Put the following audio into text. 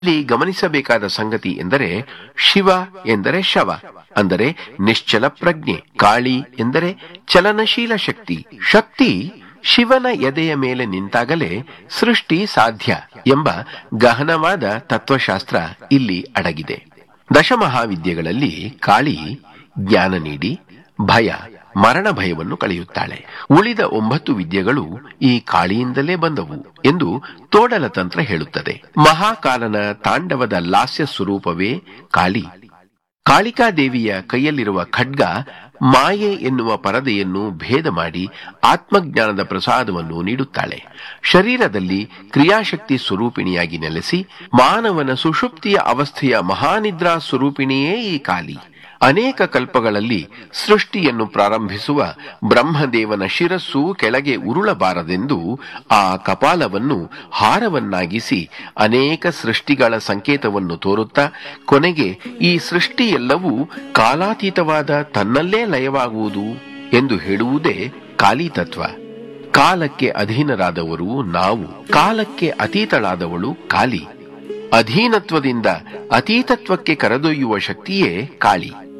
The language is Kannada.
ಇಲ್ಲಿ ಗಮನಿಸಬೇಕಾದ ಸಂಗತಿ ಎಂದರೆ ಶಿವ ಎಂದರೆ ಶವ ಅಂದರೆ ನಿಶ್ಚಲ ಪ್ರಜ್ಞೆ ಕಾಳಿ ಎಂದರೆ ಚಲನಶೀಲ ಶಕ್ತಿ ಶಕ್ತಿ ಶಿವನ ಎದೆಯ ಮೇಲೆ ನಿಂತಾಗಲೇ ಸೃಷ್ಟಿ ಸಾಧ್ಯ ಎಂಬ ಗಹನವಾದ ತತ್ವಶಾಸ್ತ್ರ ಇಲ್ಲಿ ಅಡಗಿದೆ ದಶಮಹಾವಿದ್ಯೆಗಳಲ್ಲಿ ಕಾಳಿ ಜ್ಞಾನ ನೀಡಿ ಭಯ ಮರಣ ಭಯವನ್ನು ಕಳೆಯುತ್ತಾಳೆ ಉಳಿದ ಒಂಬತ್ತು ವಿದ್ಯೆಗಳು ಈ ಕಾಳಿಯಿಂದಲೇ ಬಂದವು ಎಂದು ತೋಡಲ ತಂತ್ರ ಹೇಳುತ್ತದೆ ಮಹಾಕಾಲನ ತಾಂಡವದ ಲಾಸ್ಯ ಸ್ವರೂಪವೇ ಕಾಳಿ ಕಾಳಿಕಾದೇವಿಯ ಕೈಯಲ್ಲಿರುವ ಖಡ್ಗ ಮಾಯೆ ಎನ್ನುವ ಪರದೆಯನ್ನು ಭೇದ ಮಾಡಿ ಆತ್ಮಜ್ಞಾನದ ಪ್ರಸಾದವನ್ನು ನೀಡುತ್ತಾಳೆ ಶರೀರದಲ್ಲಿ ಕ್ರಿಯಾಶಕ್ತಿ ಸ್ವರೂಪಿಣಿಯಾಗಿ ನೆಲೆಸಿ ಮಾನವನ ಸುಷುಪ್ತಿಯ ಅವಸ್ಥೆಯ ಮಹಾನಿದ್ರಾ ಸ್ವರೂಪಿಣಿಯೇ ಈ ಕಾಲಿ ಅನೇಕ ಕಲ್ಪಗಳಲ್ಲಿ ಸೃಷ್ಟಿಯನ್ನು ಪ್ರಾರಂಭಿಸುವ ಬ್ರಹ್ಮದೇವನ ಶಿರಸ್ಸು ಕೆಳಗೆ ಉರುಳಬಾರದೆಂದು ಆ ಕಪಾಲವನ್ನು ಹಾರವನ್ನಾಗಿಸಿ ಅನೇಕ ಸೃಷ್ಟಿಗಳ ಸಂಕೇತವನ್ನು ತೋರುತ್ತಾ ಕೊನೆಗೆ ಈ ಸೃಷ್ಟಿಯೆಲ್ಲವೂ ಕಾಲಾತೀತವಾದ ತನ್ನಲ್ಲೇ ಲಯವಾಗುವುದು ಎಂದು ಹೇಳುವುದೇ ಕಾಲಿತತ್ವ ಕಾಲಕ್ಕೆ ಅಧೀನರಾದವರು ನಾವು ಕಾಲಕ್ಕೆ ಅತೀತಳಾದವಳು ಕಾಲಿ ಅಧೀನತ್ವದಿಂದ ಅತೀತತ್ವಕ್ಕೆ ಕರೆದೊಯ್ಯುವ ಶಕ್ತಿಯೇ ಕಾಳಿ